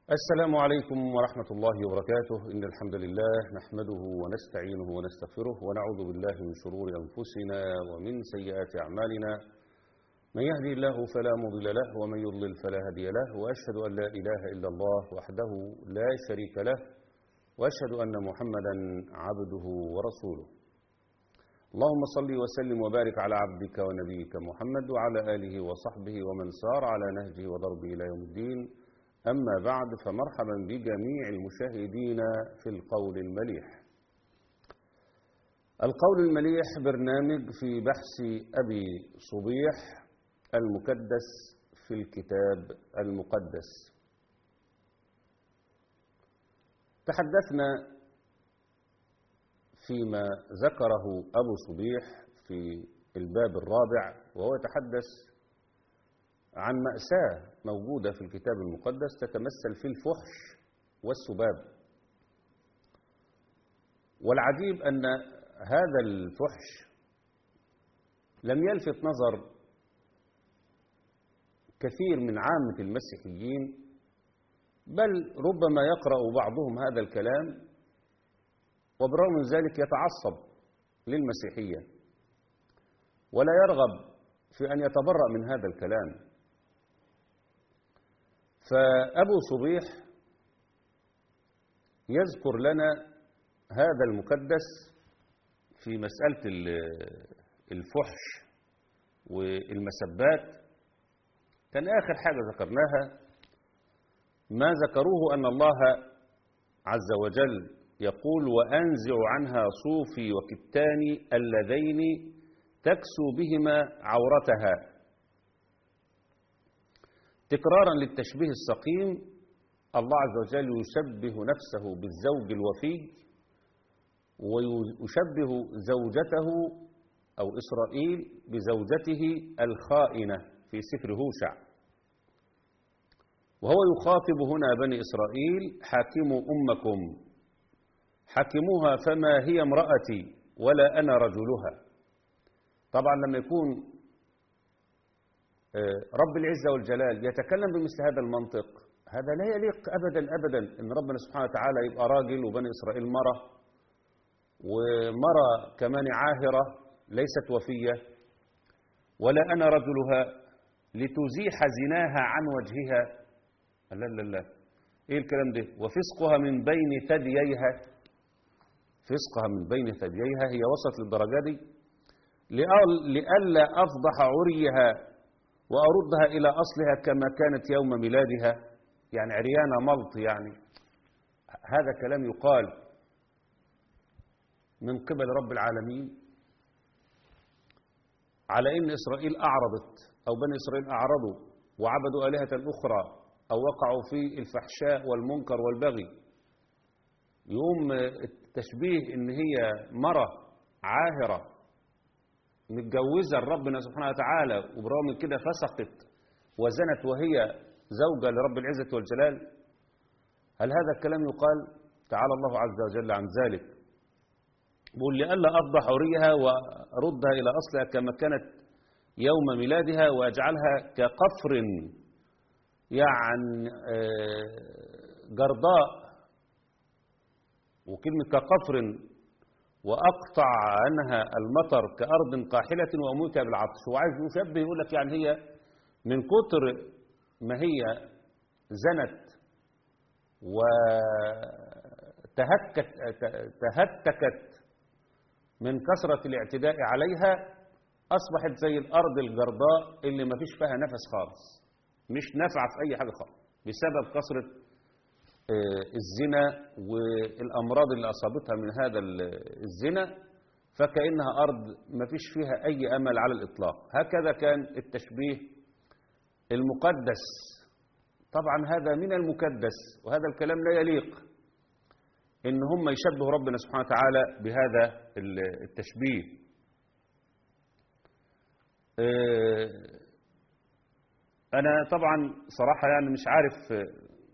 السلام عليكم ورحمة الله وبركاته إن الحمد لله نحمده ونستعينه ونستغفره ونعوذ بالله من شرور أنفسنا ومن سيئات أعمالنا من يهدي الله فلا مضل له ومن يضلل فلا هادي له وأشهد أن لا إله إلا الله وحده لا شريك له وأشهد أن محمدا عبده ورسوله اللهم صل وسلم وبارك على عبدك ونبيك محمد وعلى آله وصحبه ومن سار على نهجه وضربه إلى يوم الدين أما بعد فمرحبا بجميع المشاهدين في القول المليح القول المليح برنامج في بحث أبي صبيح المكدس في الكتاب المقدس تحدثنا فيما ذكره أبو صبيح في الباب الرابع وهو يتحدث عن مأساة موجودة في الكتاب المقدس تتمثل في الفحش والسباب والعجيب أن هذا الفحش لم يلفت نظر كثير من عامة المسيحيين بل ربما يقرأ بعضهم هذا الكلام وبرغم من ذلك يتعصب للمسيحية ولا يرغب في أن يتبرأ من هذا الكلام فأبو صبيح يذكر لنا هذا المكدس في مسألة الفحش والمسبات كان آخر حاجة ذكرناها ما ذكروه أن الله عز وجل يقول وأنزع عنها صوفي وكتاني اللذين تكسو بهما عورتها تكرارا للتشبيه السقيم الله عز وجل يشبه نفسه بالزوج الوفي ويشبه زوجته أو إسرائيل بزوجته الخائنة في سفر هوشع وهو يخاطب هنا بني إسرائيل حاكموا أمكم حكموها فما هي امرأتي ولا أنا رجلها طبعا لما يكون رب العزة والجلال يتكلم بمثل هذا المنطق هذا لا يليق أبدا أبدا إن ربنا سبحانه وتعالى يبقى راجل وبني إسرائيل مرة ومرة كمان عاهرة ليست وفية ولا أنا رجلها لتزيح زناها عن وجهها لا لا لا إيه الكلام ده وفسقها من بين ثدييها فسقها من بين ثدييها هي وصلت للدرجة دي لئلا أفضح عريها وأردها إلى أصلها كما كانت يوم ميلادها يعني عريانة ملط يعني هذا كلام يقال من قبل رب العالمين على إن إسرائيل أعرضت أو بني إسرائيل أعرضوا وعبدوا آلهة أخرى أو وقعوا في الفحشاء والمنكر والبغي يقوم التشبيه إن هي مرة عاهرة متجوزة ربنا سبحانه وتعالى وبرغم من كده فسقت وزنت وهي زوجة لرب العزة والجلال هل هذا الكلام يقال تعالى الله عز وجل عن ذلك بقول لألا أفضح عريها وأردها إلى أصلها كما كانت يوم ميلادها وأجعلها كقفر يعني جرضاء وكلمة كقفر وأقطع عنها المطر كأرض قاحلة وأموتها بالعطش هو عايز يشبه يقول لك يعني هي من كتر ما هي زنت وتهكت تهتكت من كثرة الاعتداء عليها أصبحت زي الأرض الجرضاء اللي ما فيش فيها نفس خالص مش نافعة في أي حاجة خالص بسبب كثرة الزنا والأمراض اللي أصابتها من هذا الزنا فكأنها أرض ما فيش فيها أي أمل على الإطلاق هكذا كان التشبيه المقدس طبعا هذا من المكدس وهذا الكلام لا يليق إن هم يشبهوا ربنا سبحانه وتعالى بهذا التشبيه أنا طبعا صراحة يعني مش عارف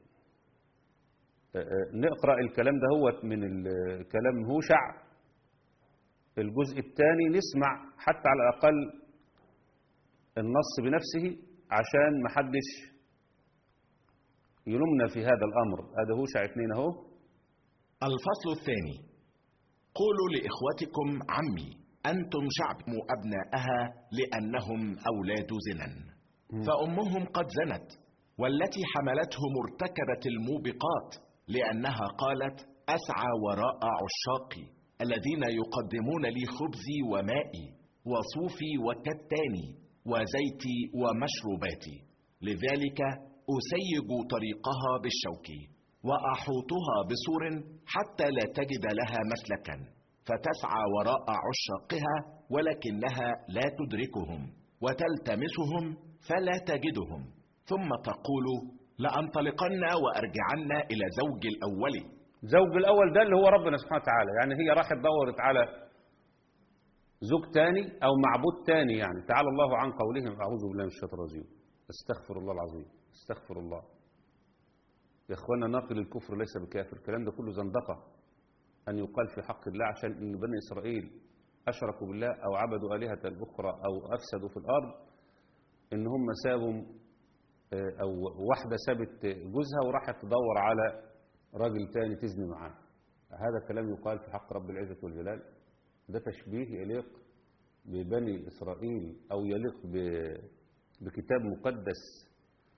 نقرأ الكلام ده هو من كلام هوشع الجزء الثاني نسمع حتى على الأقل النص بنفسه عشان محدش يلومنا في هذا الأمر هذا هو شع اثنين أهو الفصل الثاني قولوا لإخوتكم عمي أنتم شعب أبناءها لأنهم أولاد زنا فأمهم قد زنت والتي حملتهم ارتكبت الموبقات لأنها قالت أسعى وراء عشاقي الذين يقدمون لي خبزي ومائي وصوفي وكتاني وزيتي ومشروباتي لذلك أسيج طريقها بالشوك وأحوطها بسور حتى لا تجد لها مسلكا فتسعى وراء عشاقها ولكنها لا تدركهم وتلتمسهم فلا تجدهم ثم تقول لأنطلقن وأرجعن إلى زوج الأول زوج الأول ده اللي هو ربنا سبحانه وتعالى يعني هي راحت دورت على زوج تاني أو معبود تاني يعني تعالى الله عن قولهم أعوذ بالله من الشيطان الرجيم استغفر الله العظيم استغفر الله يا اخوانا ناقل الكفر ليس بكافر الكلام ده كله زندقة أن يقال في حق الله عشان إن بني إسرائيل أشركوا بالله أو عبدوا آلهة أخرى أو أفسدوا في الأرض إن هم سابوا أو واحدة سابت جوزها وراحت تدور على راجل تاني تزني معاه هذا كلام يقال في حق رب العزة والجلال ده تشبيه يليق ببني إسرائيل أو يليق بكتاب مقدس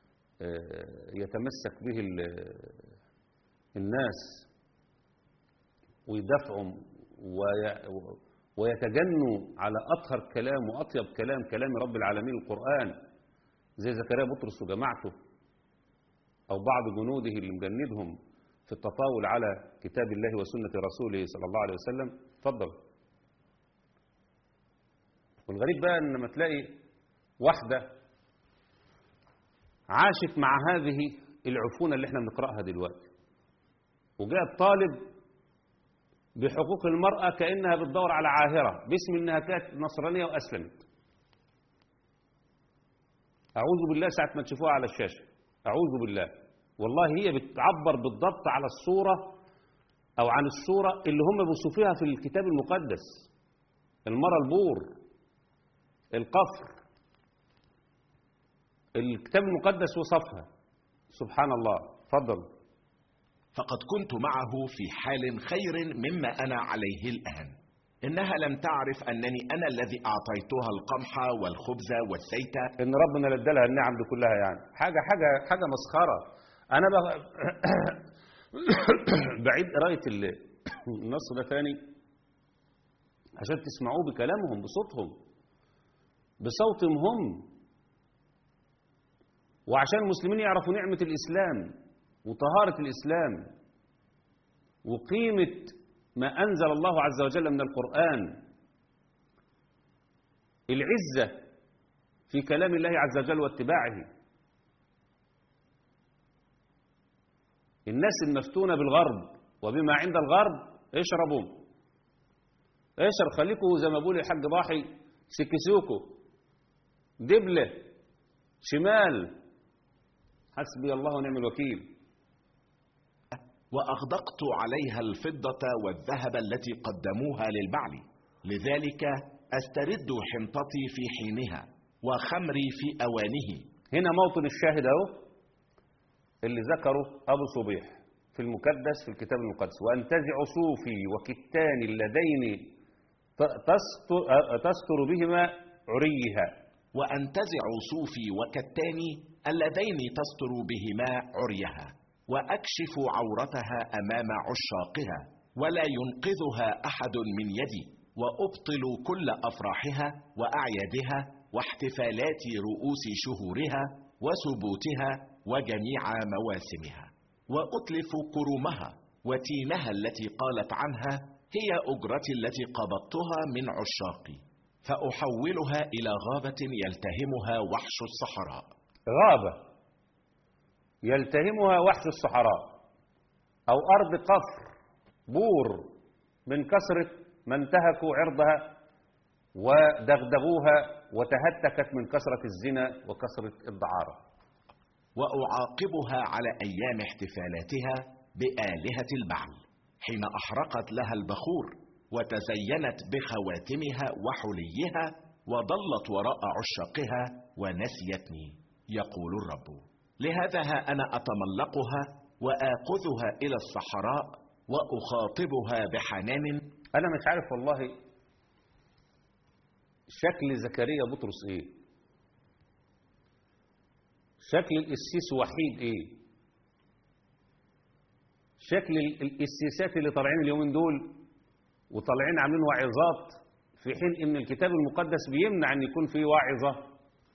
يتمسك به الناس ويدافعوا ويتجنوا على أطهر كلام وأطيب كلام كلام رب العالمين القرآن زي زكريا بطرس وجماعته أو بعض جنوده اللي مجندهم في التطاول على كتاب الله وسنة رسوله صلى الله عليه وسلم اتفضل والغريب بقى ان لما تلاقي واحدة عاشت مع هذه العفونة اللي احنا بنقرأها دلوقتي وجاءت طالب بحقوق المرأة كأنها بتدور على عاهرة باسم انها كانت نصرانية وأسلمت أعوذ بالله ساعة ما تشوفوها على الشاشة أعوذ بالله والله هي بتعبر بالضبط على الصورة أو عن الصورة اللي هم بيوصفوها في الكتاب المقدس المرأة البور القفر الكتاب المقدس وصفها سبحان الله فضل فقد كنت معه في حال خير مما أنا عليه الآن إنها لم تعرف أنني أنا الذي أعطيتها القمح والخبز والزيت إن ربنا اللي ادالها النعم دي كلها يعني حاجة حاجة حاجة مسخرة أنا بغ... بعيد قراية النص ده تاني عشان تسمعوه بكلامهم بصوتهم بصوتهم هم وعشان المسلمين يعرفوا نعمة الإسلام وطهارة الإسلام وقيمة ما أنزل الله عز وجل من القرآن العزة في كلام الله عز وجل واتباعه الناس المفتونة بالغرب وبما عند الغرب اشربوا اشرب خليكوا زي ما بقول الحاج ضاحي سكسوكوا دبلة شمال حسبي الله ونعم الوكيل وأغدقت عليها الفضة والذهب التي قدموها للبعل لذلك أسترد حنطتي في حينها وخمري في أوانه هنا موطن الشاهد اهو اللي ذكره أبو صبيح في المكدس في الكتاب المقدس وأنتزع صوفي وكتاني اللذين تستر, تستر بهما عريها وأنتزع صوفي وكتاني اللذين تستر بهما عريها وأكشف عورتها أمام عشاقها ولا ينقذها أحد من يدي وأبطل كل أفراحها وأعيادها واحتفالات رؤوس شهورها وسبوتها وجميع مواسمها وأتلف كرمها وتينها التي قالت عنها هي أجرتي التي قبضتها من عشاقي فأحولها إلى غابة يلتهمها وحش الصحراء غابة يلتهمها وحش الصحراء أو أرض قفر بور من كثرة ما انتهكوا عرضها ودغدغوها وتهتكت من كثرة الزنا وكثرة الدعارة وأعاقبها على أيام احتفالاتها بآلهة البعل حين أحرقت لها البخور وتزينت بخواتمها وحليها وضلت وراء عشاقها ونسيتني يقول الرب لهذا ها أنا أتملقها وآخذها إلى الصحراء وأخاطبها بحنان أنا مش عارف والله شكل زكريا بطرس إيه شكل القسيس وحيد إيه شكل ال- القسيسات اللي طالعين اليومين دول وطالعين عاملين واعظات في حين ان الكتاب المقدس بيمنع ان يكون في واعظة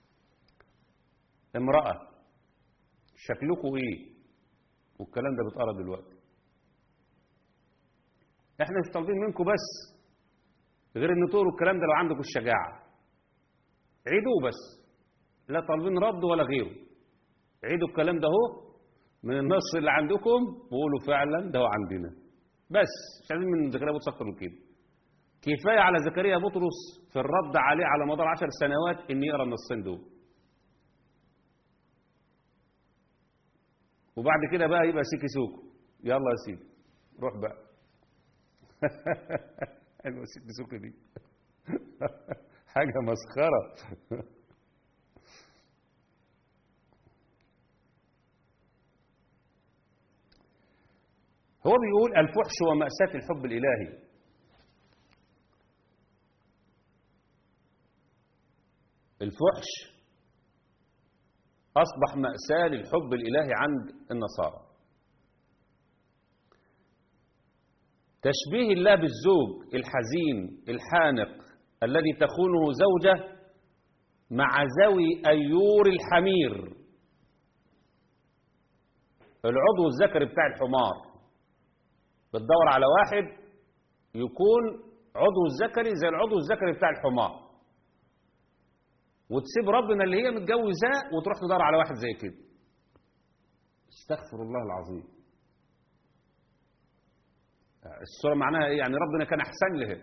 امرأة شكلكم ايه والكلام ده بيتقرا دلوقتي احنا مش طالبين منكم بس غير ان تقولوا الكلام ده لو عندكم الشجاعة عيدوه بس لا طالبين رد ولا غيره عيدوا الكلام ده اهو من النص اللي عندكم وقولوا فعلا ده هو عندنا بس مش عايزين من زكريا بطرس اكتر من كده كفايه على زكريا بطرس في الرد عليه على مدار عشر سنوات ان يقرا النصين دول وبعد كده بقى يبقى سيكي سوكو يلا يا سيدي روح بقى حلوه سيكي سوكو دي حاجه مسخره هو بيقول الفحش ومأساة الحب الإلهي الفحش أصبح مأساة للحب الإلهي عند النصارى تشبيه الله بالزوج الحزين الحانق الذي تخونه زوجة مع ذوي أيور الحمير العضو الذكري بتاع الحمار بتدور على واحد يكون عضو الذكري زي العضو الذكري بتاع الحمار وتسيب ربنا اللي هي متجوزاه وتروح تدور على واحد زي كده استغفر الله العظيم السورة معناها ايه يعني ربنا كان احسن لها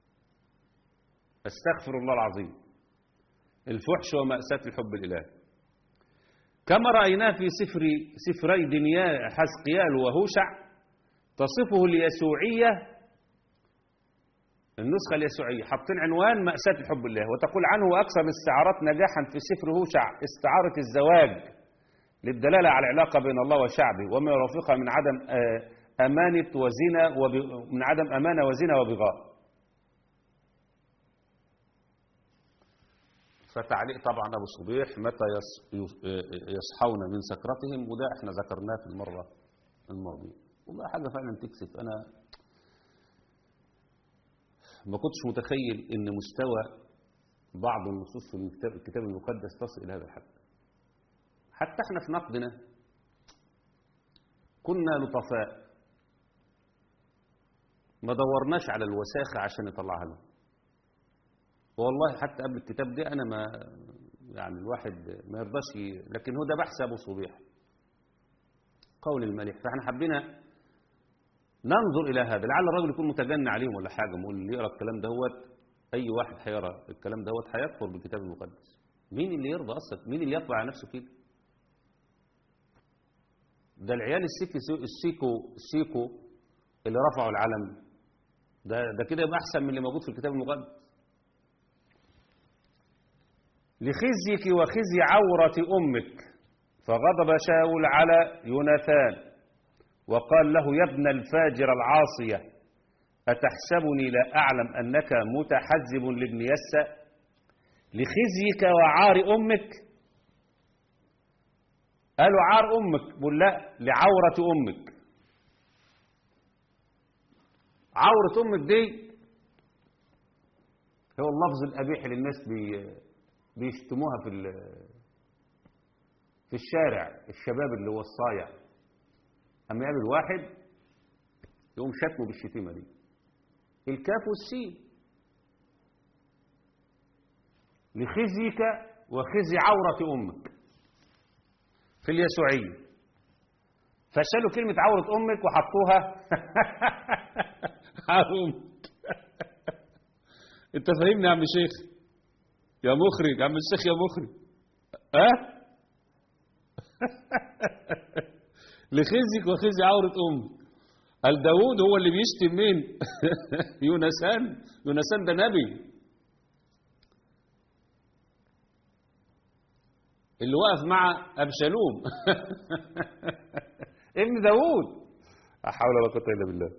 استغفر الله العظيم الفحش ومأساة الحب الإلهي كما رأيناه في سفر سفري دنيا حزقيال وهوشع تصفه اليسوعية النسخة اليسوعية حاطين عنوان مأساة الحب الله وتقول عنه أكثر الاستعارات نجاحا في سفر هوشع استعارة الزواج للدلالة على العلاقة بين الله وشعبه وما يرافقها من عدم آه، أمانة وزنا وب... من عدم أمانة وزنا وبغاء فتعليق طبعا أبو صبيح متى يص... يص- يصحون من سكرتهم وده احنا ذكرناه في المرة الماضية والله حاجة فعلا تكسف أنا ما كنتش متخيل ان مستوى بعض النصوص في الكتاب- الكتاب المقدس تصل الى هذا الحد حتى احنا في نقدنا كنا لطفاء ما دورناش على الوساخة عشان نطلعها لهم والله حتى قبل الكتاب ده انا ما يعني الواحد ما يرضاش ي- لكن هو ده بحث ابو صبيح قول الملك فاحنا حبينا ننظر إلى هذا لعل الرجل يكون متجنى عليهم ولا حاجة يقول اللي يقرأ الكلام دوت أي واحد هيقرأ الكلام دوت هيكفر بالكتاب المقدس مين اللي يرضى أصلا مين اللي يطلع على نفسه كده ده العيال السيكي السيكو السيكو اللي رفعوا العلم ده ده كده يبقى أحسن من اللي موجود في الكتاب المقدس لخزيك وخزي عورة أمك فغضب شاول على يوناثان وقال له يا ابن الفاجر العاصية أتحسبني لا أعلم أنك متحزب لابن يسى لخزيك وعار أمك قالوا عار أمك بقول لا لعورة أمك عورة أمك دي هو اللفظ القبيح اللي الناس بي بيشتموها في ال- في الشارع الشباب اللي هو الصايع أما يقابل واحد يقوم شتمه بالشتيمة دي الكاف والسين لخزيك وخزي عورة أمك في اليسوعية فشالوا كلمة عورة أمك وحطوها على أمك أنت فاهمني يا عم الشيخ يا مخرج يا عم الشيخ يا مخرج ها لخزيك وخزي عورة أمك قال داود هو اللي بيشتم مين يونسان يونسان ده نبي اللي وقف مع أبشالوم ابن داوود لا حول ولا قوة إلا بالله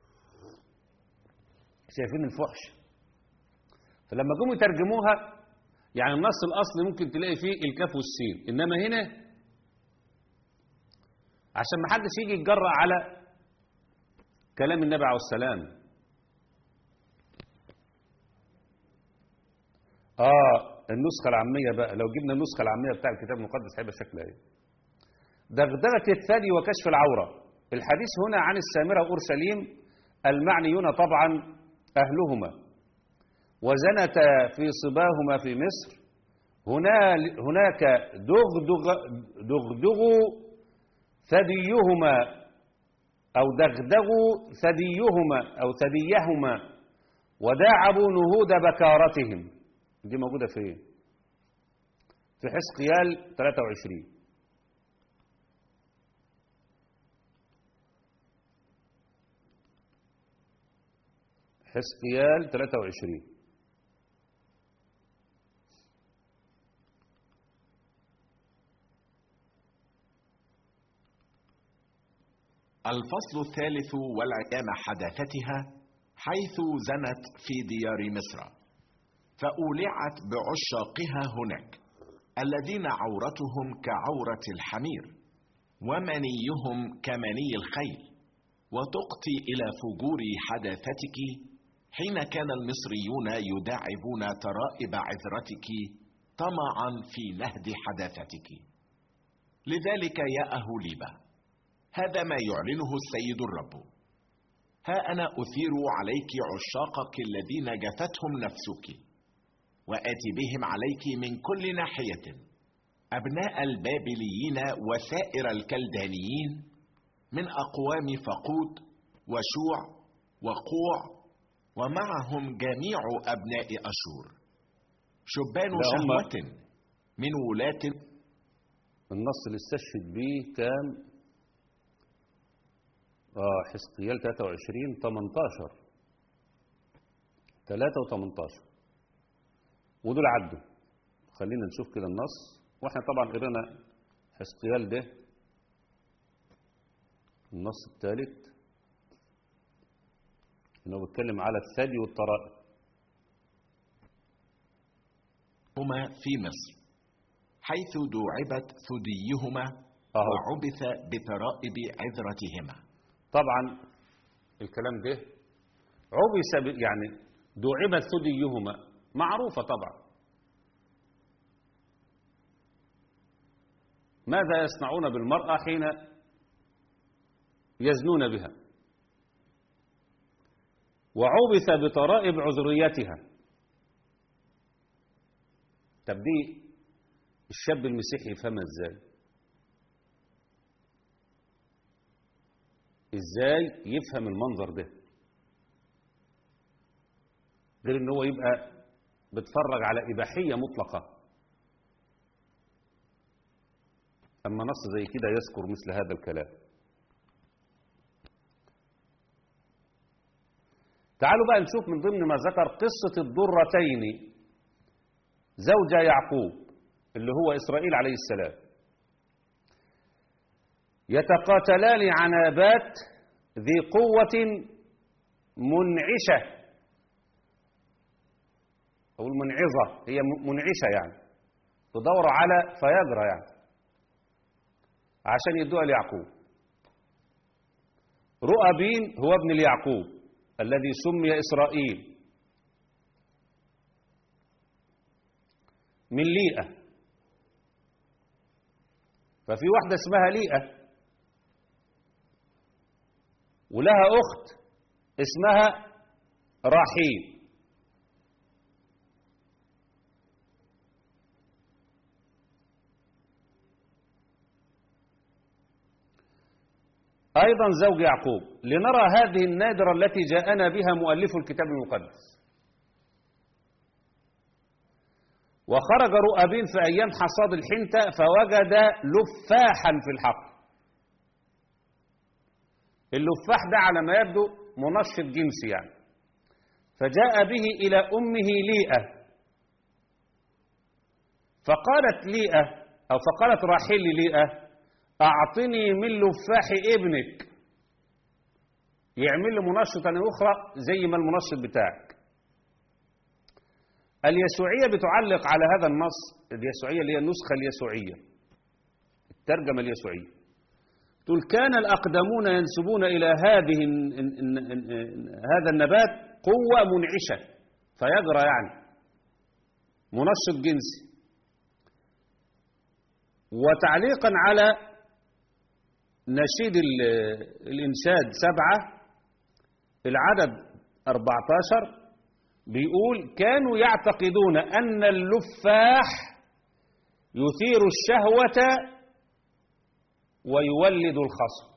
شايفين الفحش فلما جم يترجموها يعني النص الأصلي ممكن تلاقي فيه الكاف والسين إنما هنا عشان ما حدش يجي يتجرأ على كلام النبي عليه السلام اه النسخة العامية بقى لو جبنا النسخة العامية بتاع الكتاب المقدس هيبقى شكلها ايه دغدغة الثدي وكشف العورة الحديث هنا عن السامرة وأورشليم المعنيون طبعا أهلهما وزنتا في صباهما في مصر هنا هناك دغدغ دغدغوا ثديهما أو دغدغوا ثديهما أو ثديهما وداعبوا نهود بكارتهم دي موجودة فين في حسقيال 23 حسقيال 23 الفصل الثالث والعيام حداثتها حيث زنت في ديار مصر فأولعت بعشاقها هناك الذين عورتهم كعورة الحمير ومنيهم كمني الخيل وتقطي إلى فجور حداثتك حين كان المصريون يداعبون ترائب عذرتك طمعا في نهد حداثتك لذلك يا أهوليبة هذا ما يعلنه السيد الرب ها أنا أثير عليك عشاقك الذين جفتهم نفسك وآتي بهم عليك من كل ناحية أبناء البابليين وسائر الكلدانيين من أقوام فقود وشوع وقوع ومعهم جميع أبناء أشور شبان لا هم- شهوة من ولاة النص اللي استشهد بيه كان اه حسقيال 23 18 3 و18 ودول عدوا خلينا نشوف كده النص واحنا طبعا قرينا حسقيال ده النص الثالث انه بيتكلم على الثدي والطرائق هما في مصر حيث دُعبت ثديهما أهو. وعبث بترائب عذرتهما طبعا الكلام ده عبس ب- يعني دعبت ثديهما معروفة طبعا ماذا يصنعون بالمرأة حين يزنون بها وعبث بطرائب عذريتها طب دي الشاب المسيحي يفهمها ازاي ازاي يفهم المنظر ده غير ان هو يبقى بيتفرج على اباحيه مطلقه اما نص زي كده يذكر مثل هذا الكلام تعالوا بقى نشوف من ضمن ما ذكر قصه الضرتين زوجة يعقوب اللي هو اسرائيل عليه السلام يتقاتلان عنابات ذي قوة منعشة أو المنعظة هي م- منعشة يعني تدور على فياجرا يعني عشان يدوها ليعقوب رؤبين هو ابن ليعقوب الذي سمي إسرائيل من ليئة ففي واحدة اسمها ليئة ولها أخت اسمها راحيل أيضا زوج يعقوب لنرى هذه النادرة التي جاءنا بها مؤلف الكتاب المقدس وخرج رؤابين في أيام حصاد الحنطة فوجد لفاحا في الحقل اللفاح ده على ما يبدو منشط جنسي يعني فجاء به إلى أمه ليئة فقالت ليئة أو فقالت راحيل لليئة أعطني من لفاح ابنك يعمل لي منشطة أخرى زي ما المنشط بتاعك اليسوعية بتعلق على هذا النص اليسوعية اللي هي النسخة اليسوعية الترجمة اليسوعية تقول كان الأقدمون ينسبون إلى هذه هذا النبات قوة منعشة فيجرى يعني منشط جنسي وتعليقا على نشيد الإنشاد سبعة العدد 14 بيقول كانوا يعتقدون أن اللفاح يثير الشهوة ويولد الخصب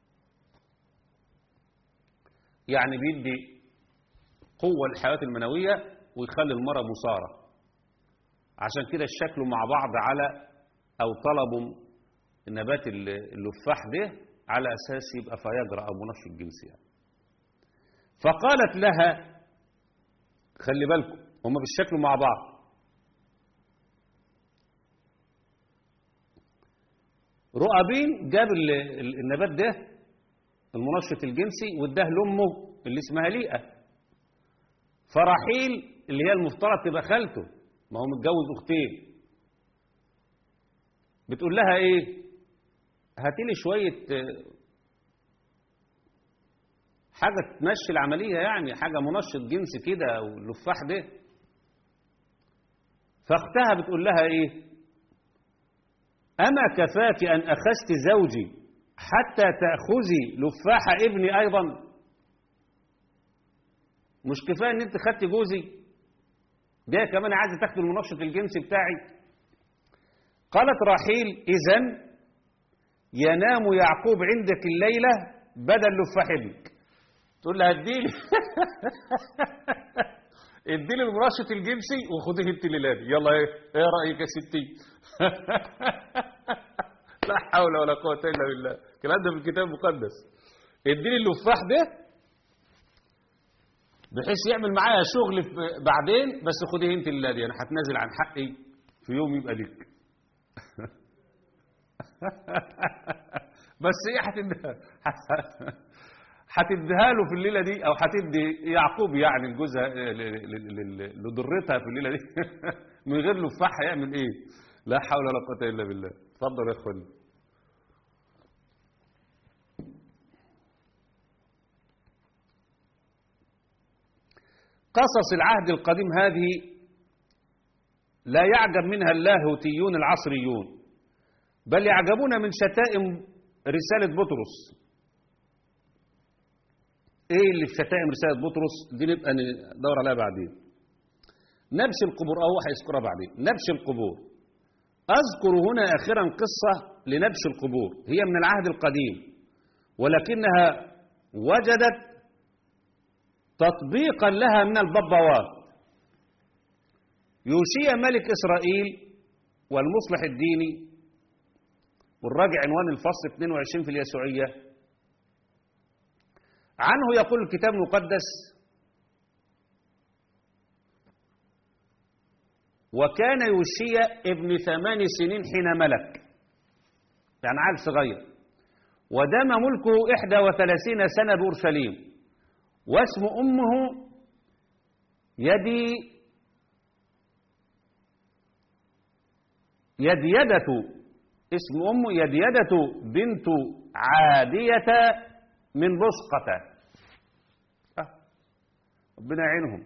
يعني بيدي قوة للحياة المنوية ويخلي المرأة مصارة عشان كده الشكل مع بعض على أو طلبوا نبات اللفاح ده على أساس يبقى فيجرى أو منشط جنسي يعني. فقالت لها خلي بالكم هم بالشكل مع بعض رؤابين جاب النبات ده المنشط الجنسي واداه لامه اللي اسمها ليئه فرحيل اللي هي المفترض تبقى خالته ما هو متجوز اختين بتقول لها ايه هاتي لي شويه حاجه تمشي العمليه يعني حاجه منشط جنسي كده او اللفاح ده فاختها بتقول لها ايه أما كفاك أن أخذت زوجي حتى تأخذي لفاح ابني أيضا مش كفاية أن أنت خدت جوزي ده كمان عايزة تاخد المنشط الجنسي بتاعي قالت راحيل إذا ينام يعقوب عندك الليلة بدل لفاح ابنك تقول لها اديلي اديلي المنشط الجنسي وخديه انت الليله دي يلا ايه ايه رايك يا ستي لا حول ولا قوه الا بالله الكلام ده في الكتاب المقدس اديني اللفاح ده بحيث يعمل معايا شغل بعدين بس خديه انت الليله دي انا هتنازل عن حقي في يوم يبقى ليك بس ايه هتديها هتديها له في الليله دي او هتدي يعقوب يعني لجوزها لضرتها في الليله دي من غير لفاح هيعمل ايه لا حول ولا قوه الا بالله اتفضل يا اخواني قصص العهد القديم هذه لا يعجب منها اللاهوتيون العصريون بل يعجبون من شتائم رسالة بطرس ايه اللي في شتائم رسالة بطرس دي نبقى ندور عليها بعدين نبش القبور اه هو هيذكرها بعدين نبش القبور اذكر هنا اخرا قصة لنبش القبور هي من العهد القديم ولكنها وجدت تطبيقا لها من الببوات يوشيا ملك إسرائيل والمصلح الديني والراجع عنوان الفصل 22 في اليسوعية عنه يقول الكتاب المقدس وكان يوشيا ابن ثمان سنين حين ملك يعني عيل صغير ودام ملكه إحدى وثلاثين سنة بأورشليم واسم أمه يدي يديدة اسم أمه يديدة بنت عادية من بسقة أه. ربنا يعينهم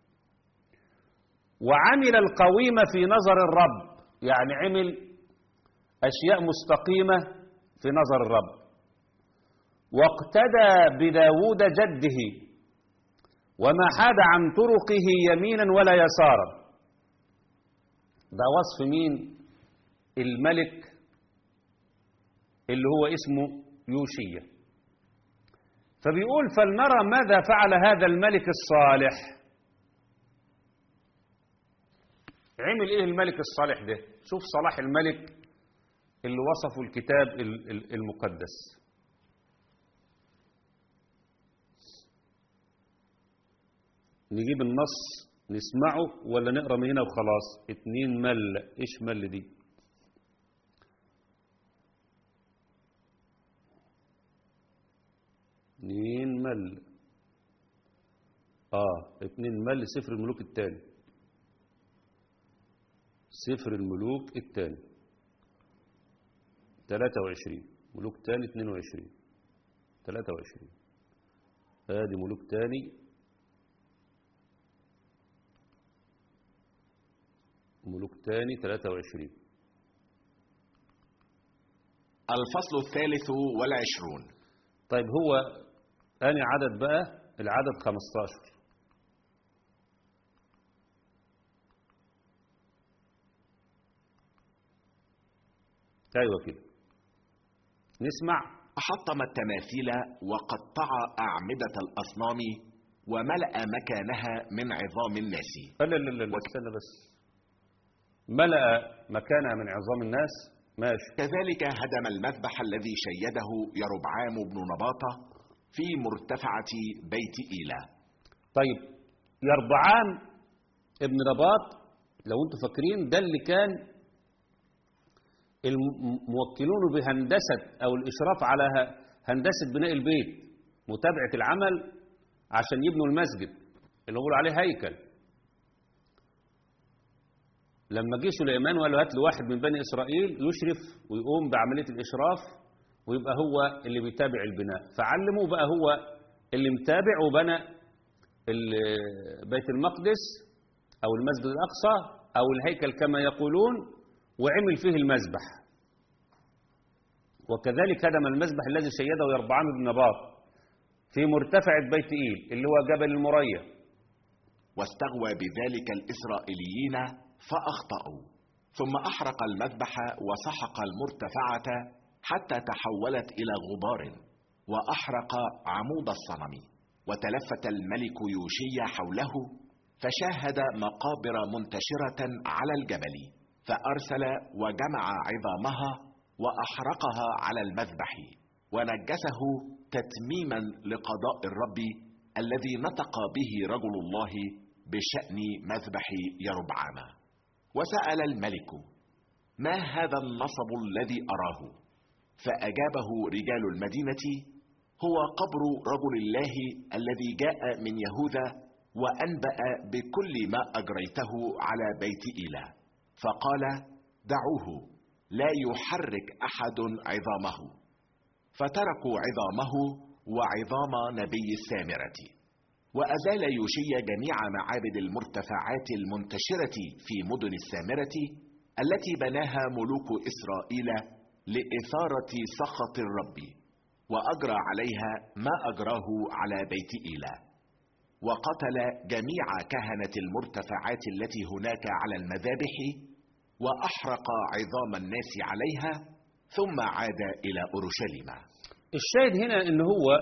وعمل القويم في نظر الرب يعني عمل أشياء مستقيمة في نظر الرب واقتدى بداود جده وما حاد عن طرقه يمينا ولا يسارا ده وصف مين الملك اللي هو اسمه يوشية فبيقول فلنرى ماذا فعل هذا الملك الصالح عمل ايه الملك الصالح ده شوف صلاح الملك اللي وصفه الكتاب المقدس نجيب النص نسمعه ولا نقرا من هنا وخلاص اتنين مل ايش مل دي اتنين مل اه اتنين مل سفر الملوك التاني سفر الملوك التاني تلاتة وعشرين ملوك تاني اتنين وعشرين تلاتة وعشرين ادي ملوك تاني ملوك تاني تلاتة وعشرين الفصل الثالث والعشرون طيب هو أني عدد بقى العدد 15 أيوة كده نسمع حطم التماثيل وقطع أعمدة الأصنام وملأ مكانها من عظام الناس لا لا لا لا استنى بس ملأ مكانها من عظام الناس ماشي كذلك هدم المذبح الذي شيده يربعام بن نباطة في مرتفعة بيت إيلا طيب يربعام ابن رباط لو انتم فاكرين ده اللي كان الموكلون بهندسة أو الإشراف على ه- هندسة بناء البيت متابعة العمل عشان يبنوا المسجد اللي بيقولوا عليه هيكل لما جه سليمان وقال له هات له واحد من بني إسرائيل يشرف ويقوم بعملية الإشراف ويبقى هو اللي بيتابع البناء فعلمه بقى هو اللي متابع وبنى ال- بيت المقدس أو المسجد الأقصى أو الهيكل كما يقولون وعمل فيه المذبح وكذلك هدم المذبح الذي شيده يربعام بن نباط في مرتفع بيت إيل اللي هو جبل المريا واستغوى بذلك الإسرائيليين فأخطأوا ثم أحرق المذبح وسحق المرتفعة حتى تحولت إلى غبار وأحرق عمود الصنم وتلفت الملك يوشيا حوله فشاهد مقابر منتشرة على الجبل فأرسل وجمع عظامها وأحرقها على المذبح ونجسه تتميما لقضاء الرب الذي نطق به رجل الله بشأن مذبح يربعام وسأل الملك ما هذا النصب الذي أراه فأجابه رجال المدينة هو قبر رجل الله الذي جاء من يهوذا وأنبأ بكل ما أجريته على بيت إيلا فقال دعوه لا يحرك أحد عظامه فتركوا عظامه وعظام نبي السامرة وأزال يوشيا جميع معابد المرتفعات المنتشرة في مدن السامرة التي بناها ملوك إسرائيل لإثارة سخط الرب وأجرى عليها ما أجراه على بيت إيلا وقتل جميع كهنة المرتفعات التي هناك على المذابح وأحرق عظام الناس عليها ثم عاد إلى أورشليم الشاهد هنا ان هو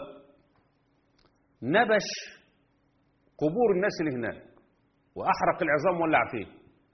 نبش قبور الناس اللي هناك واحرق العظام ولع فيه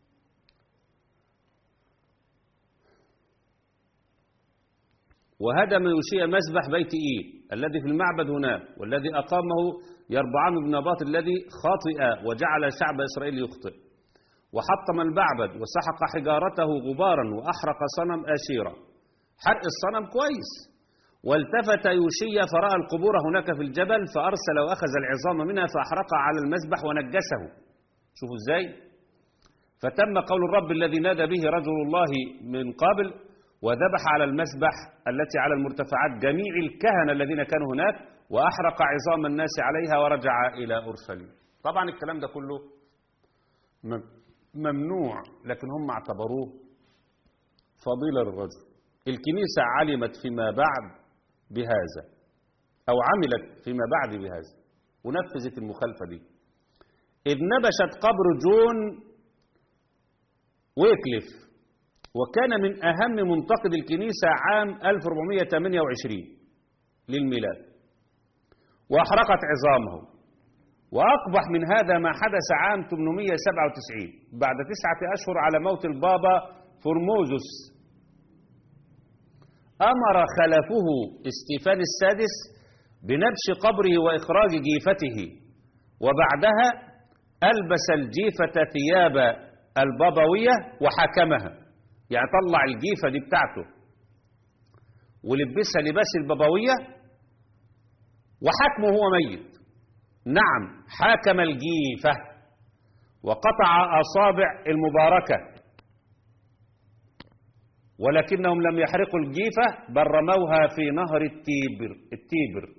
وهدم يوشيا مسبح بيت إيل الذي في المعبد هناك والذي أقامه يربعام بن نباط الذي خاطئ وجعل شعب إسرائيل يخطئ وحطم المعبد وسحق حجارته غبارا وأحرق صنم آشيرا حرق الصنم كويس والتفت يوشيا فرأى القبور هناك في الجبل فأرسل وأخذ العظام منها فأحرقها على المذبح ونجسه شوفوا ازاي فتم قول الرب الذي نادى به رجل الله من قبل وذبح على المذبح التي على المرتفعات جميع الكهنة الذين كانوا هناك وأحرق عظام الناس عليها ورجع إلى أورشليم طبعا الكلام ده كله مم- ممنوع لكن هم اعتبروه فضيلة للرجل الكنيسة علمت فيما بعد بهذا أو عملت فيما بعد بهذا ونفذت المخالفة دي إذ نبشت قبر جون ويكليف وكان من أهم منتقد الكنيسة عام 1428 للميلاد وأحرقت عظامه وأقبح من هذا ما حدث عام 897 بعد تسعة أشهر على موت البابا فورموزوس أمر خلفه استيفان السادس بنبش قبره وإخراج جيفته وبعدها ألبس الجيفة ثياب البابوية وحكمها يعني طلع الجيفة دي بتاعته ولبسها لباس البابوية وحكمه هو ميت نعم حاكم الجيفة وقطع أصابع المباركة ولكنهم لم يحرقوا الجيفة بل رموها في نهر التيبر, التيبر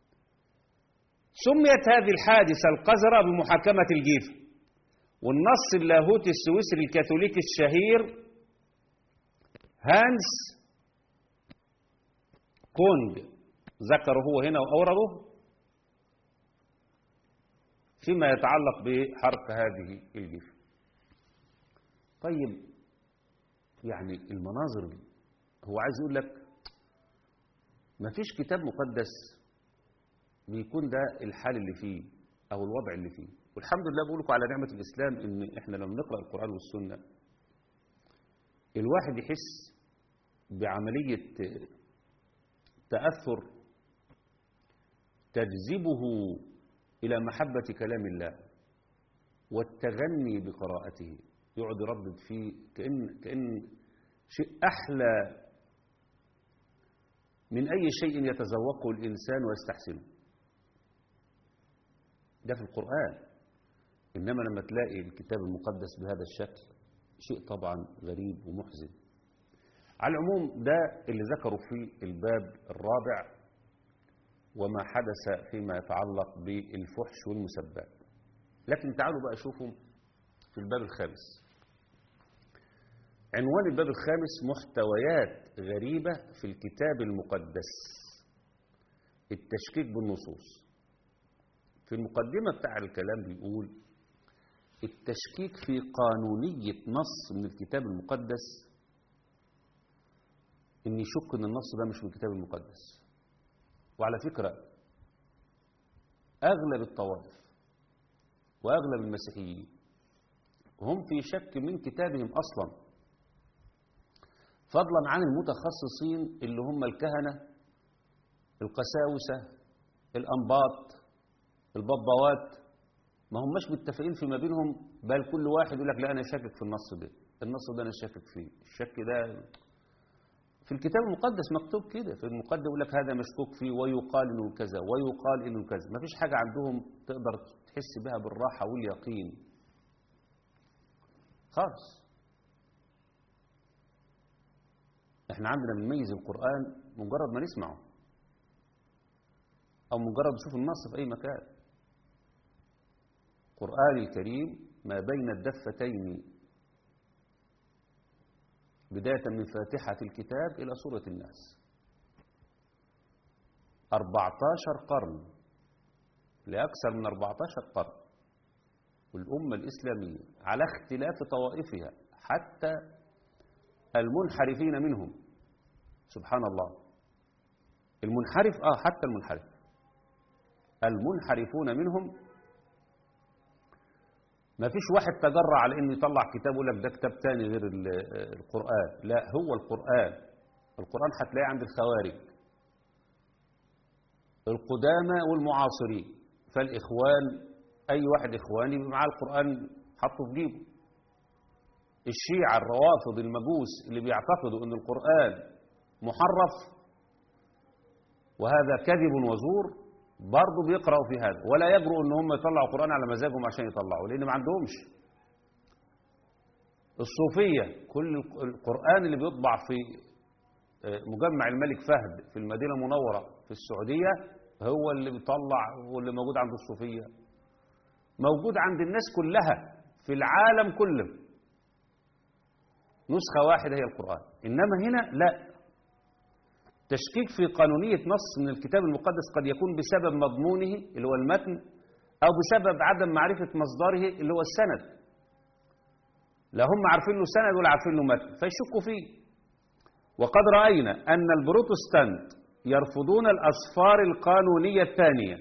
سميت هذه الحادثة القذرة بمحاكمة الجيفة والنص اللاهوتي السويسري الكاثوليكي الشهير هانس كونج ذكره هو هنا وأورده فيما يتعلق بحرق هذه الجيفة طيب يعني المناظر دي هو عايز يقول لك ما فيش كتاب مقدس بيكون ده الحال اللي فيه او الوضع اللي فيه والحمد لله بقول لكم على نعمة الإسلام إن إحنا لما نقرأ القرآن والسنة الواحد يحس بعملية تأثر تجذبه إلى محبة كلام الله والتغني بقراءته يقعد يردد فيه كأن, كأن شيء أحلى من أي شيء يتذوقه الإنسان ويستحسنه ده في القرآن إنما لما تلاقي الكتاب المقدس بهذا الشكل شيء طبعا غريب ومحزن على العموم ده اللي ذكروا في الباب الرابع وما حدث فيما يتعلق بالفحش والمسبات لكن تعالوا بقى شوفوا في الباب الخامس عنوان الباب الخامس محتويات غريبة في الكتاب المقدس التشكيك بالنصوص في المقدمة بتاع الكلام بيقول التشكيك في قانونية نص من الكتاب المقدس ان يشك ان النص ده مش من الكتاب المقدس وعلى فكرة اغلب الطوائف واغلب المسيحيين هم في شك من كتابهم اصلا فضلا عن المتخصصين اللي هم الكهنة القساوسة الأنباط البابوات ما هماش متفقين فيما بينهم بل كل واحد يقول لك لا أنا شاكك في النص ده النص ده أنا شاكك فيه الشك ده في الكتاب المقدس مكتوب كده في المقدس يقول لك هذا مشكوك فيه ويقال انه كذا ويقال انه كذا ما فيش حاجة عندهم تقدر تحس بها بالراحة واليقين خالص احنا عندنا بنميز القرآن مجرد ما نسمعه او مجرد نشوف النص في اي مكان القرآن الكريم ما بين الدفتين بداية من فاتحة الكتاب إلى سورة الناس 14 قرن لأكثر من 14 قرن والأمة الإسلامية على اختلاف طوائفها حتى المنحرفين منهم سبحان الله المنحرف آه حتى المنحرف المنحرفون منهم ما فيش واحد تجرع على انه يطلع كتاب يقول لك ده كتاب تاني غير القرآن لا هو القرآن القرآن هتلاقيه عند الخوارج القدامى والمعاصرين فالإخوان أي واحد إخواني يبقى معاه القرآن حطه في جيبه الشيعة الروافض المجوس اللي بيعتقدوا أن القرآن محرف وهذا كذب وزور برضه بيقرأوا في هذا ولا يجرؤوا ان هم يطلعوا قرآن على مزاجهم عشان يطلعوا لأن ما عندهمش الصوفية كل القرآن اللي بيطبع في مجمع الملك فهد في المدينة المنورة في السعودية هو اللي بيطلع واللي موجود عند الصوفية موجود عند الناس كلها في العالم كله نسخة واحدة هي القرآن إنما هنا لا تشكيك في قانونية نص من الكتاب المقدس قد يكون بسبب مضمونه اللي هو المتن أو بسبب عدم معرفة مصدره اللي هو السند لا هم عارفين له سند ولا عارفين له متن فيشكوا فيه وقد رأينا أن البروتستانت يرفضون الأصفار القانونية الثانية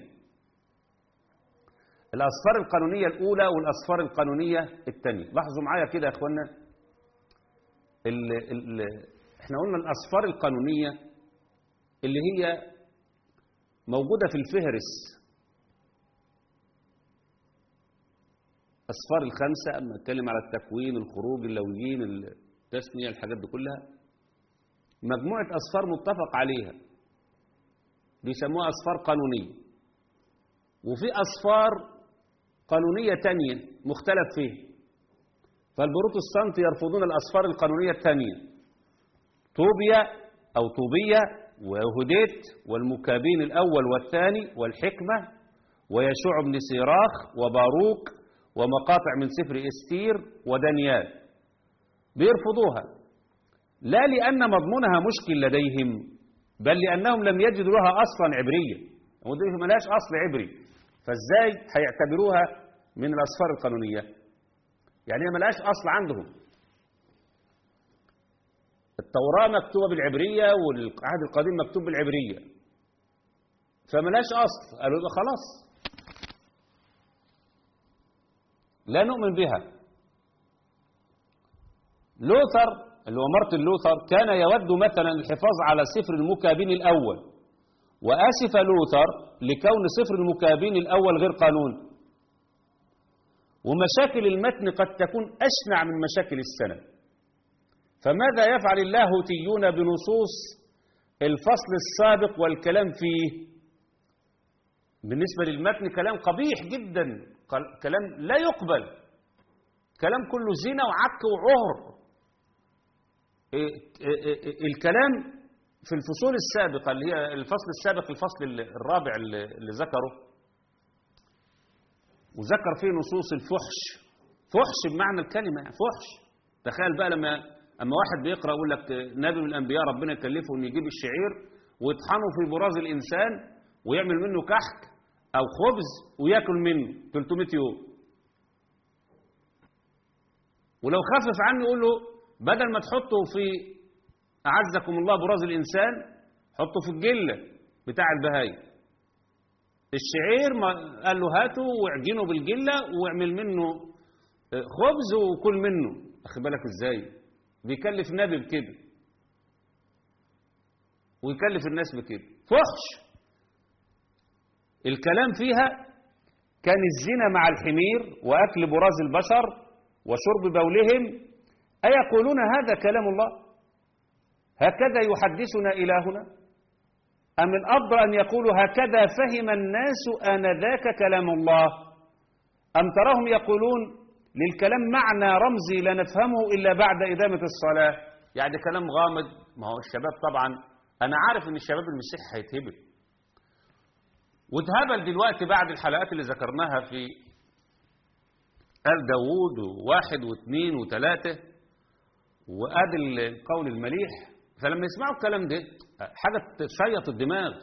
الأصفار القانونية الأولى والأصفار القانونية الثانية لاحظوا معايا كده يا أخوانا ال ال احنا قلنا الأصفار القانونية اللي هي موجودة في الفهرس أصفار الخمسة أما نتكلم على التكوين الخروج اللويين التسمية الحاجات دي كلها مجموعة أصفار متفق عليها بيسموها أصفار قانونية وفي أصفار قانونية تانية مختلف فيه فالبروتستانت يرفضون الأصفار القانونية التانية طوبيا أو طوبية ويهوديت والمكابين الأول والثاني والحكمة ويشوع بن سيراخ وباروك ومقاطع من سفر استير ودانيال بيرفضوها لا لأن مضمونها مشكل لديهم بل لأنهم لم يجدوا لها أصلا عبرية ودي ملهاش أصل عبري فازاي هيعتبروها من الأصفار القانونية يعني هي ملهاش أصل عندهم التوراة مكتوبة بالعبرية والعهد القديم مكتوب بالعبرية فملهاش أصل قالوا يبقى خلاص لا نؤمن بها لوثر اللي هو مارتن لوثر كان يود مثلا الحفاظ على سفر المكابين الأول وآسف لوثر لكون سفر المكابين الأول غير قانون ومشاكل المتن قد تكون أشنع من مشاكل السند فماذا يفعل اللاهوتيون بنصوص الفصل السابق والكلام فيه بالنسبة للمتن كلام قبيح جدا كلام لا يقبل كلام كله زنا وعك وعهر الكلام في الفصول السابقة اللي هي الفصل السابق الفصل الرابع اللي ذكره وذكر فيه نصوص الفحش فحش بمعنى الكلمة فحش تخيل بقى لما أما واحد بيقرأ يقول لك نبي من الأنبياء ربنا يكلفه أن يجيب الشعير ويطحنه في براز الإنسان ويعمل منه كحك أو خبز وياكل منه 300 يوم ولو خفف عنه يقول له بدل ما تحطه في أعزكم الله براز الإنسان حطه في الجلة بتاع البهايم الشعير ما قال له هاته واعجنه بالجلة واعمل منه خبز وكل منه أخي بالك إزاي بيكلف نبي بكده ويكلف الناس بكده فحش الكلام فيها كان الزنا مع الحمير وأكل براز البشر وشرب بولهم أيقولون هذا كلام الله هكذا يحدثنا إلهنا أم الأفضل أن يقولوا هكذا فهم الناس آنذاك كلام الله أم تراهم يقولون للكلام معنى رمزي لا نفهمه إلا بعد إدامة الصلاة يعني كلام غامض ما هو الشباب طبعا أنا عارف أن الشباب المسيح هيتهبل واتهبل دلوقتي بعد الحلقات اللي ذكرناها في آل داوود وواحد واثنين وثلاثة وآدي القول المليح فلما يسمعوا الكلام ده حاجة تشيط الدماغ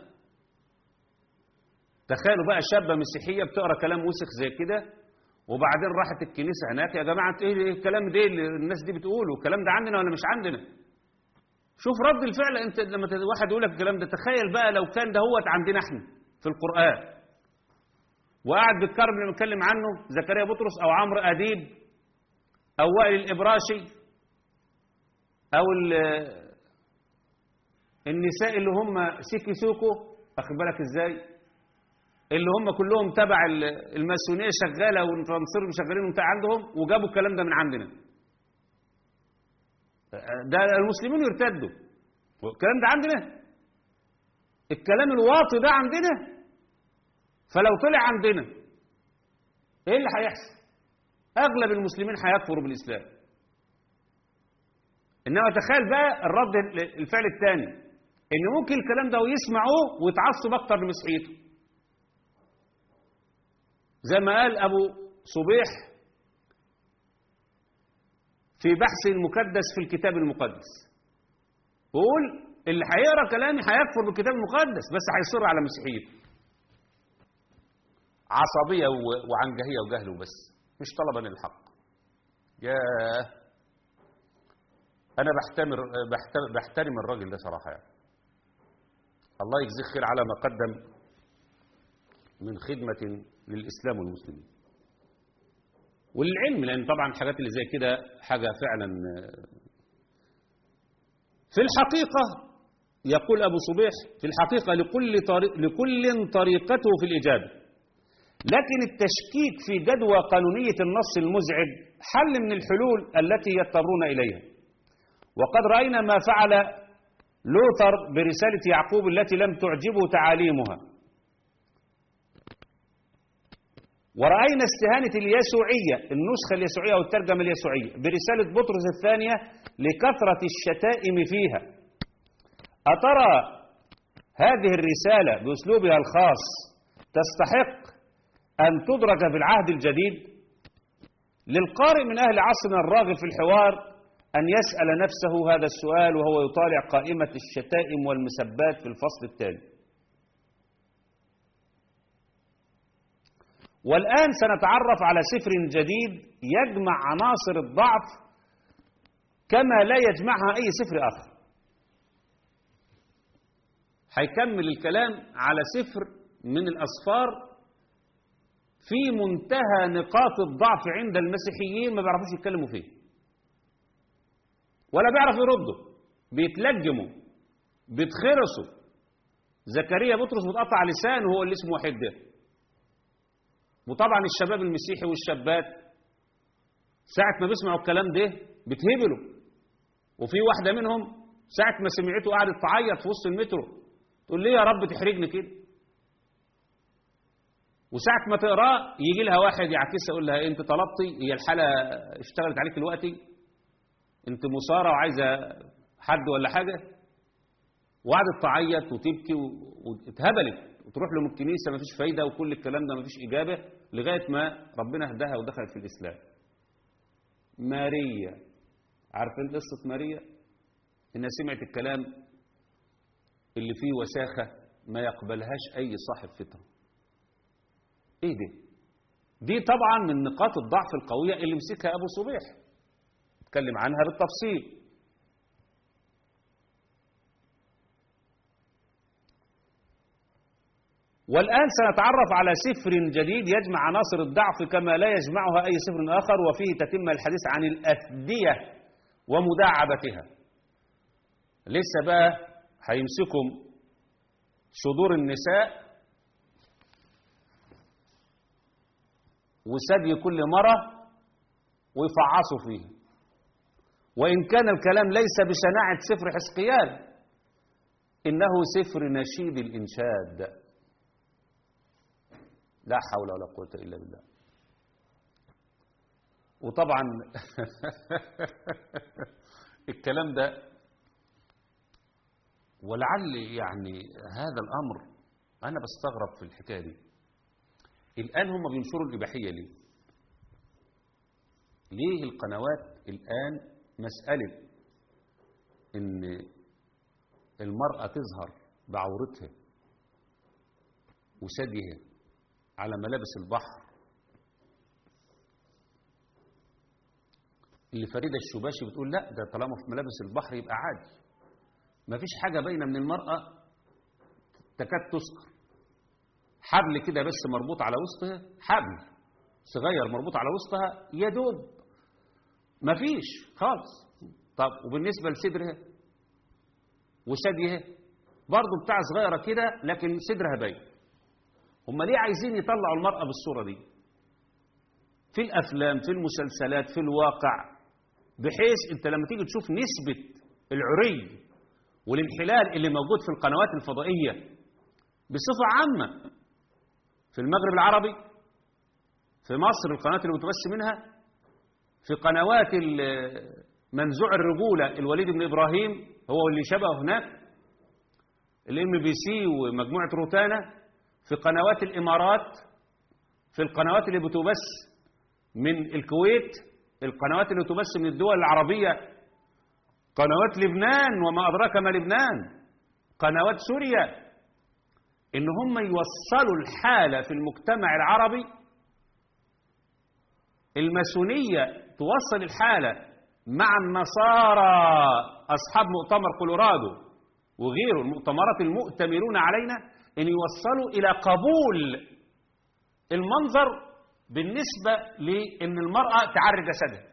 تخيلوا بقى شابة مسيحية بتقرأ كلام وسخ زي كده وبعدين راحت الكنيسة هناك يا جماعة ايه الكلام ده اللي الناس دي بتقوله الكلام ده عندنا ولا مش عندنا شوف رد الفعل انت لما واحد يقول لك الكلام ده تخيل بقى لو كان ده هو عندنا احنا في القرآن وقاعد بيتكرم اللي بنتكلم عنه زكريا بطرس او عمرو اديب او وائل الابراشي او النساء اللي هم سيكي سوكو واخد بالك ازاي اللي هم كلهم تبع الماسونيه شغاله والتنصير مشغلين بتاع عندهم وجابوا الكلام ده من عندنا ده المسلمين يرتدوا الكلام ده عندنا الكلام الواطي ده عندنا فلو طلع عندنا ايه اللي هيحصل اغلب المسلمين هيكفروا بالاسلام انما تخيل بقى الرد الفعل الثاني ان ممكن الكلام ده ويسمعوه ويتعصب اكتر لمسيحيته زي ما قال ابو صبيح في بحث المكدس في الكتاب المقدس بيقول اللي هيقرا كلامي هيكفر بالكتاب المقدس بس هيصر على مسيحيته عصبيه وعنجهيه وجهل وبس مش طلبا للحق يا انا بحتمر بحترم الراجل ده صراحه يعني الله يجزيه خير على ما قدم من خدمه للاسلام والمسلمين والعلم لان طبعا الحاجات اللي زي كده حاجه فعلا في الحقيقه يقول ابو صبيح في الحقيقه لكل طريق لكل طريقته في الاجابه لكن التشكيك في جدوى قانونية النص المزعج حل من الحلول التي يضطرون إليها وقد رأينا ما فعل لوثر برسالة يعقوب التي لم تعجبه تعاليمها ورأينا استهانة اليسوعية النسخة اليسوعية أو الترجمة اليسوعية برسالة بطرس الثانية لكثرة الشتائم فيها أترى هذه الرسالة بأسلوبها الخاص تستحق أن تدرج في العهد الجديد للقارئ من أهل عصرنا الراغب في الحوار أن يسأل نفسه هذا السؤال وهو يطالع قائمة الشتائم والمسبات في الفصل التالي والآن سنتعرف على سفر جديد يجمع عناصر الضعف كما لا يجمعها أي سفر آخر هيكمل الكلام على سفر من الأسفار في منتهى نقاط الضعف عند المسيحيين ما بيعرفوش يتكلموا فيه ولا بيعرفوا يردوا بيتلجموا بيتخرسوا زكريا بطرس متقطع لسانه هو اللي اسمه وحيد ده وطبعا الشباب المسيحي والشابات ساعة ما بيسمعوا الكلام ده بتهبلوا وفي واحدة منهم ساعة ما سمعته قعدت تعيط في وسط المترو تقول ليه يا رب تحرجني كده وساعة ما تقراه يجي لها واحد يعكسها يقول لها انت طلبتي هي الحالة اشتغلت عليك دلوقتي انت مصارة وعايزة حد ولا حاجة وقعدت تعيط وتبكي واتهبلت وتروح لهم الكنيسة مفيش فايدة وكل الكلام ده مفيش إجابة لغاية ما ربنا هداها ودخلت في الإسلام ماريا عارفين قصة ماريا إنها سمعت الكلام اللي فيه وساخة ما يقبلهاش أي صاحب فطرة إيه دي دي طبعا من نقاط الضعف القوية اللي مسكها أبو صبيح اتكلم عنها بالتفصيل والآن سنتعرف على سفر جديد يجمع عناصر الضعف كما لا يجمعها أي سفر آخر وفيه تتم الحديث عن الأثدية ومداعبتها لسه بقى هيمسكم صدور النساء وثدي كل مرة ويفعصوا فيه وإن كان الكلام ليس بشناعة سفر حسقيال إنه سفر نشيد الإنشاد لا حول ولا قوة إلا بالله وطبعا الكلام ده ولعل يعني هذا الأمر أنا بستغرب في الحكاية دي الآن هم بينشروا الإباحية ليه ليه القنوات الآن مسألة إن المرأة تظهر بعورتها وثديها على ملابس البحر اللي فريدة الشباشي بتقول لا ده طالما في ملابس البحر يبقى عادي ما فيش حاجة باينة من المرأة تكاد تذكر حبل كده بس مربوط على وسطها حبل صغير مربوط على وسطها يا دوب ما فيش خالص طب وبالنسبة لصدرها وثديها برضه بتاع صغيرة كده لكن صدرها باين هم ليه عايزين يطلعوا المرأة بالصورة دي في الأفلام في المسلسلات في الواقع بحيث أنت لما تيجي تشوف نسبة العري والانحلال اللي موجود في القنوات الفضائية بصفة عامة في المغرب العربي في مصر القنوات اللي متبث منها في قنوات منزوع الرجولة الوليد بن إبراهيم هو اللي شبهه هناك الام بي سي ومجموعة روتانا في قنوات الإمارات في القنوات اللي بتبث من الكويت القنوات اللي تبث من الدول العربية قنوات لبنان وما أدراك ما لبنان قنوات سوريا إن هم يوصلوا الحالة في المجتمع العربي الماسونية توصل الحالة مع النصارى أصحاب مؤتمر كولورادو وغيره المؤتمرات المؤتمرون علينا أن يوصلوا إلى قبول المنظر بالنسبة لأن المرأة تعري جسدها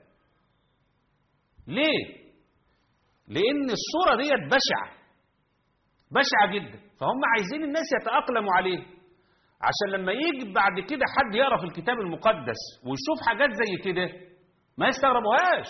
ليه؟ لأن الصورة ديت بشعة بشعة جدا فهم عايزين الناس يتأقلموا عليه عشان لما يجي بعد كده حد يقرأ في الكتاب المقدس ويشوف حاجات زي كده ما يستغربوهاش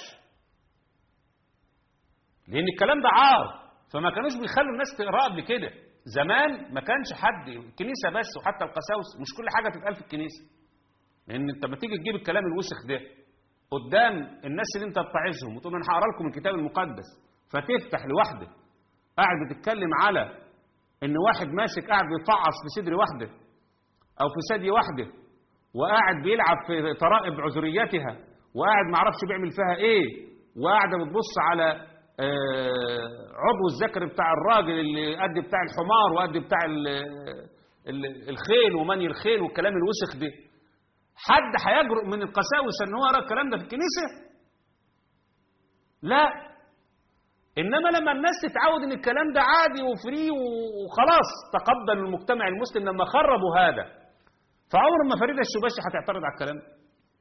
لأن الكلام ده عار فما كانوش بيخلوا الناس تقرأ قبل كده زمان ما كانش حد الكنيسة بس وحتى القساوس مش كل حاجة تتقال في الكنيسة لان انت لما تيجي تجيب الكلام الوسخ ده قدام الناس اللي انت بتعزهم وتقول انا هقرا لكم الكتاب المقدس فتفتح لوحده قاعد بتتكلم على ان واحد ماسك قاعد بيفعص في صدر واحده او في ثدي واحده وقاعد بيلعب في طرائب عذريتها وقاعد ما اعرفش بيعمل فيها ايه وقاعده بتبص على آه، عضو الذكر بتاع الراجل اللي قد بتاع الحمار وقد بتاع ال- ال- الخيل ومني الخيل والكلام الوسخ ده حد هيجرؤ من القساوسه ان هو يقرا الكلام ده في الكنيسه لا انما لما الناس تتعود ان الكلام ده عادي وفري وخلاص تقبل المجتمع المسلم لما خربوا هذا فعمر ما فريده الشباشي هتعترض على الكلام ده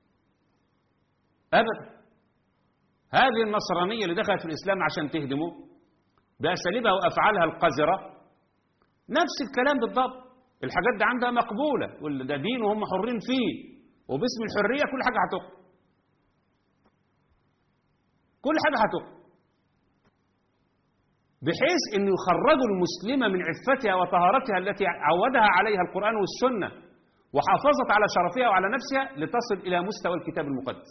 ابدا هذه النصرانيه اللي دخلت في الاسلام عشان تهدمه باساليبها وافعالها القذره نفس الكلام بالضبط الحاجات دي عندها مقبوله واللي ده دين وهم حرين فيه وباسم الحريه كل حاجه هتقع كل حاجه هتقع بحيث أن يخرجوا المسلمة من عفتها وطهارتها التي عودها عليها القرآن والسنة وحافظت على شرفها وعلى نفسها لتصل إلى مستوى الكتاب المقدس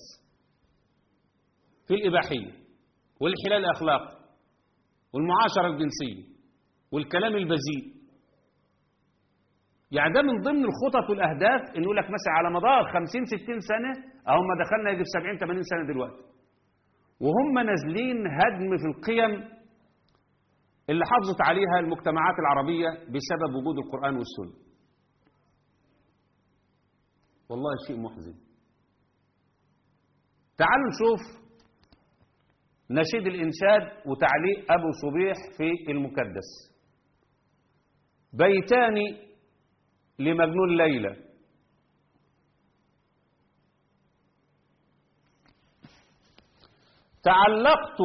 في الإباحية والحلال الأخلاقي والمعاشرة الجنسية والكلام البذيء يعني ده من ضمن الخطط والأهداف إنه يقول لك مثلا على مدار 50 60 سنة أو ما دخلنا يجي في 70 80 سنة دلوقتي وهم نازلين هدم في القيم اللي حافظت عليها المجتمعات العربية بسبب وجود القرآن والسنة والله شيء محزن تعالوا نشوف نشيد الإنشاد وتعليق أبو صبيح في المكدس بيتان لمجنون ليلى تعلقت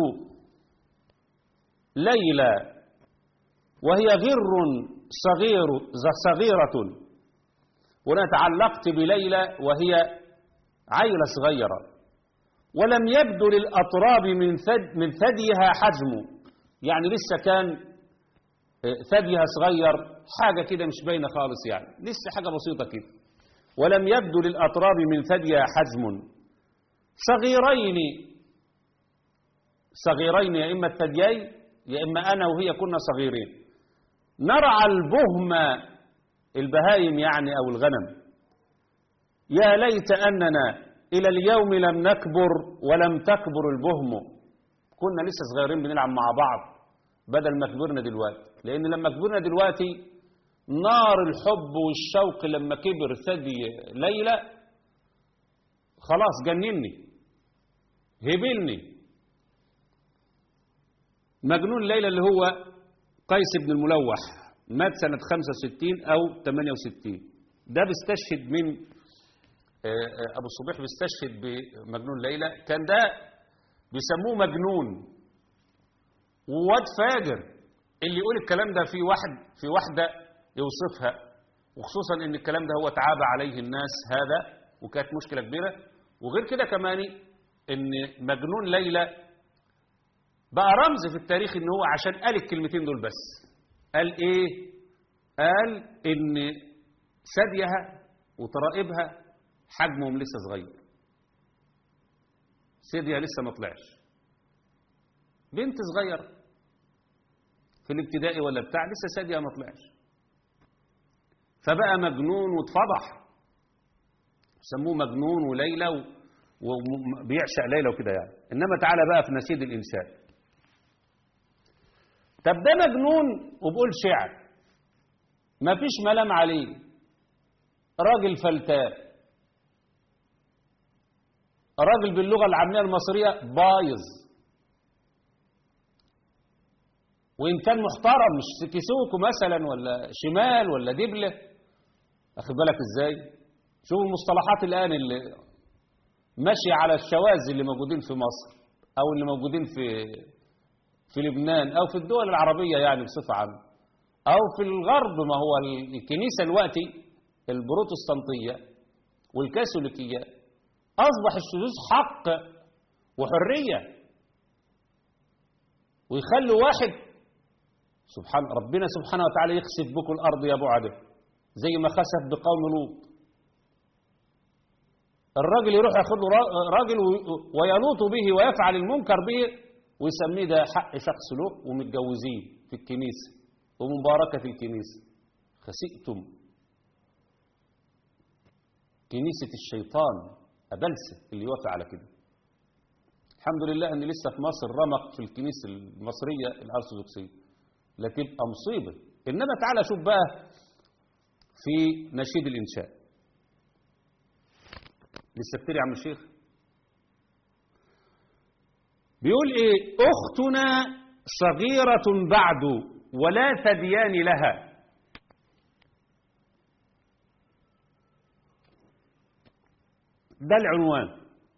ليلى وهي غر صغير صغيرة وأنا تعلقت بليلى وهي عيلة صغيرة ولم يبدو للأطراب من ثد من ثديها حجم يعني لسه كان ثديها صغير حاجة كده مش باينة خالص يعني لسه حاجة بسيطة كده ولم يبدو للأطراب من ثديها حجم صغيرين صغيرين يا إما الثديين يا إما أنا وهي كنا صغيرين نرعى البهم البهايم يعني أو الغنم يا ليت أننا إلى اليوم لم نكبر ولم تكبر البهم كنا لسه صغيرين بنلعب مع بعض بدل ما كبرنا دلوقتي لأن لما كبرنا دلوقتي نار الحب والشوق لما كبر ثدي ليلى خلاص جنني هبلني مجنون ليلى اللي هو قيس بن الملوح مات سنة 65 أو 68 ده بيستشهد من أبو الصبيح بيستشهد بمجنون ليلى كان ده بيسموه مجنون وواد فاجر اللي يقول الكلام ده في واحد في واحدة يوصفها وخصوصا ان الكلام ده هو تعاب عليه الناس هذا وكانت مشكلة كبيرة وغير كده كمان ان مجنون ليلى بقى رمز في التاريخ ان هو عشان قال الكلمتين دول بس قال ايه قال ان ثديها وطرائبها حجمهم لسه صغير ثديها لسه ما طلعش بنت صغيره في الابتدائي ولا بتاع لسه ثديها ما طلعش فبقى مجنون واتفضح سموه مجنون وليلى وبيعشق ليلى وكده يعني انما تعالى بقى في نشيد الانشاد طب ده مجنون وبقول شعر ما فيش ملام عليه راجل فلتان راجل باللغة العامية المصرية بايظ وإن كان محترم مش سكسوكو مثلا ولا شمال ولا دبلة أخد بالك إزاي شوف المصطلحات الآن اللي ماشية على الشواذ اللي موجودين في مصر أو اللي موجودين في في لبنان أو في الدول العربية يعني بصفة عامة أو في الغرب ما هو الكنيسة الوقتي البروتستانتية والكاثوليكية أصبح الشذوذ حق وحرية ويخلوا واحد سبحان ربنا سبحانه وتعالى يخسف بكم الأرض يا بعده زي ما خسف بقوم لوط الراجل يروح ياخد له را- راجل وي- ويلوط به ويفعل المنكر به ويسميه ده حق شخص له ومتجوزين في الكنيسة ومباركة في الكنيسة خسئتم كنيسة الشيطان أبلسة اللي يوافق على كده الحمد لله أن لسه في مصر رمق في الكنيسة المصرية الأرثوذكسية لا تبقى مصيبة إنما تعالى شوف بقى في نشيد الإنشاء لسه كتير يا عم الشيخ بيقول ايه اختنا صغيرة بعد ولا ثديان لها ده العنوان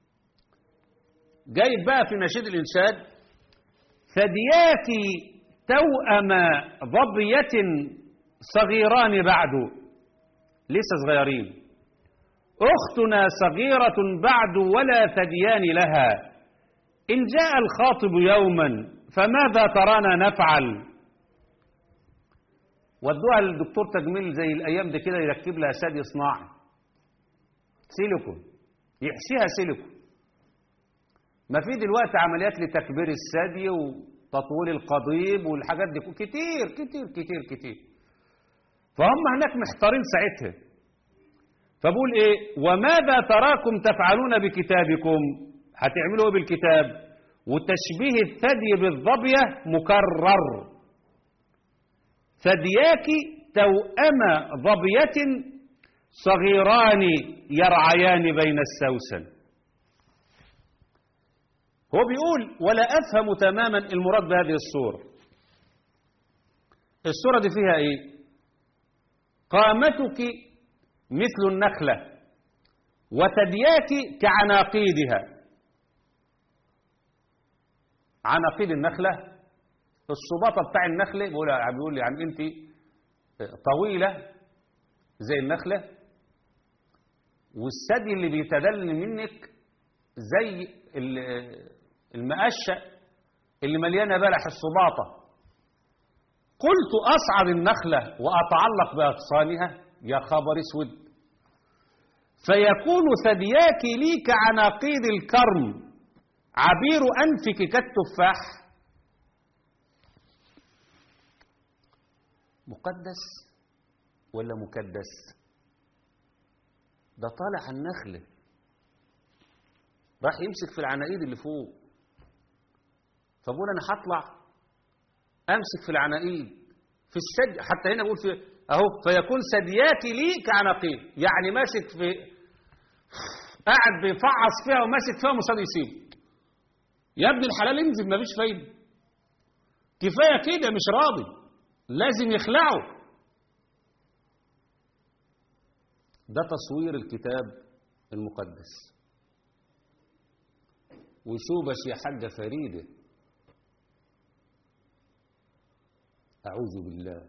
جايب بقى في نشيد الإنشاد ثدياك توأم ظبية صغيران بعد لسه صغيرين أختنا صغيرة بعد ولا ثديان لها إن جاء الخاطب يوما فماذا ترانا نفعل ودوها للدكتور تجميل زي الأيام دي كده يركب لها ثدي صناعي سيليكون يحشيها سيليكون ما في دلوقتي عمليات لتكبير الثدي وتطويل القضيب والحاجات دي كتير كتير كتير كتير فهم هناك محتارين ساعتها فبقول ايه وماذا تراكم تفعلون بكتابكم هتعملوا ايه بالكتاب وتشبيه الثدي بالظبية مكرر ثدياك توأم ظبية صغيران يرعيان بين السوسن هو بيقول ولا أفهم تماما المراد بهذه الصورة الصورة دي فيها ايه قامتك مثل النخلة وثدياك كعناقيدها عناقيد النخلة الصباطة بتاع النخلة بيقول بيقول لي يعني انت طويلة زي النخلة والثدي اللي بيتدل منك زي المقشة اللي مليانة بلح الصباطة قلت أصعد النخلة وأتعلق بأغصانها يا خبر اسود فيكون ثدياك لي كعناقيد الكرم عبير أنفك كالتفاح مقدس ولا مكدس ده طالع على النخلة راح يمسك في العناقيد اللي فوق فبقول أنا هطلع أمسك في العناقيد في السد حتى هنا بقول في أهو فيكون ثدياك لي كعناقيد يعني ماسك في قاعد بيفعص فيها وماسك فيها ومش راضي يسيب يا ابن الحلال انزل مفيش فايده كفايه كده مش راضي لازم يخلعه ده تصوير الكتاب المقدس وشوبش يا حاجه فريده اعوذ بالله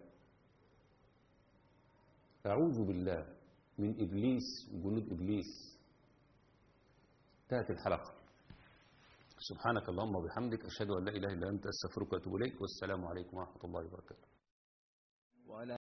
اعوذ بالله من ابليس وجنود ابليس انتهت الحلقه سبحانك اللهم وبحمدك أشهد أن لا إله إلا أنت أستغفرك وأتوب إليك والسلام عليكم ورحمة الله وبركاته